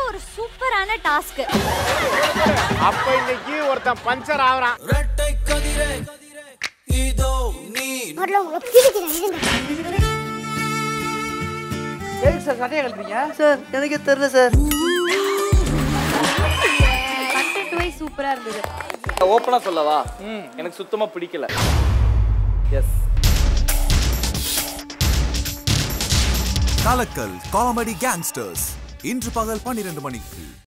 ஒரு சூப்பரான டாஸ்க் அப்ப இன்னைக்கு ஒருத்தன் பஞ்சர் ஆகுறான் முதல்ல உங்களை பிடிக்கிறேன் இருங்க எதுக்கு சார் சட்டையை கழட்டுறீங்க சார் எனக்கே தெரியல சார் கண்டென்ட் வைஸ் சூப்பரா இருந்தது ஓப்பனா சொல்லவா எனக்கு சுத்தமா பிடிக்கல எஸ் கலக்கல் காமெடி கேங்ஸ்டர்ஸ் இன்று பகல் பன்னிரண்டு மணிக்கு